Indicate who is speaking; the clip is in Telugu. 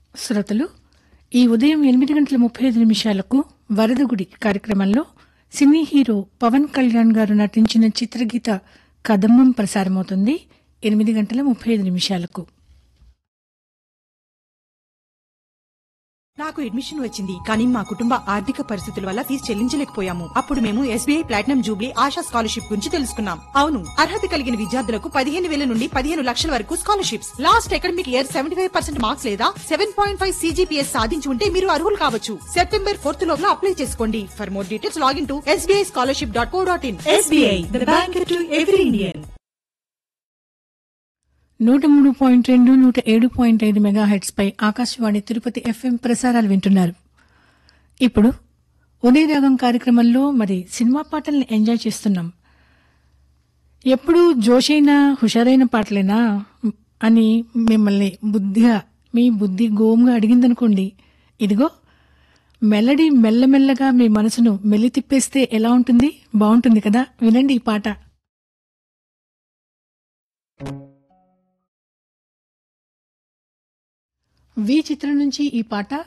Speaker 1: శ్రోతలు ఈ ఉదయం ఎనిమిది గంటల ముప్పై ఐదు నిమిషాలకు వరదగుడి కార్యక్రమంలో సినీ హీరో పవన్ కళ్యాణ్ గారు నటించిన చిత్రగీత కదమ్మం ప్రసారమవుతుంది ఎనిమిది గంటల ముప్పై ఐదు నిమిషాలకు
Speaker 2: నాకు అడ్మిషన్ వచ్చింది కానీ మా కుటుంబ ఆర్థిక పరిస్థితుల వల్ల ఫీజు చెల్లించలేకపోయాము అప్పుడు మేము SBI platinum jubilee Asha scholarship గురించి తెలుసుకున్నాం అవును అర్హత కలిగిన విద్యార్థులకు పదిహేను వేల నుండి పదిహేను లక్షల వరకు scholarships last academic year seventy five percent marks లేదా సెవెన్ పాయింట్ ఫైవ్ సీజీపీఎస్ సాధించి ఉంటే మీరు అర్హులు కావచ్చు సెప్టెంబర్ ఫోర్త్ లోపల అప్లై చేసుకోండి for more details login to SBI scholarship dot co dot in SBI the bank to every Indian
Speaker 1: నూట మూడు పాయింట్ రెండు నూట ఏడు పాయింట్ ఐదు మెగాహెట్స్ పై ఆకాశవాణి తిరుపతి ఎఫ్ఎం ప్రసారాలు వింటున్నారు ఇప్పుడు ఉదయరాగం కార్యక్రమంలో మరి సినిమా పాటల్ని ఎంజాయ్ చేస్తున్నాం ఎప్పుడు జోషైన హుషారైన పాటలేనా అని మిమ్మల్ని బుద్ధిగా మీ బుద్ధి గోముగా అడిగిందనుకోండి ఇదిగో మెలడీ మెల్లమెల్లగా మీ మనసును మెల్లి తిప్పేస్తే ఎలా ఉంటుంది బాగుంటుంది కదా వినండి ఈ పాట వి చిత్రం నుంచి ఈ పాట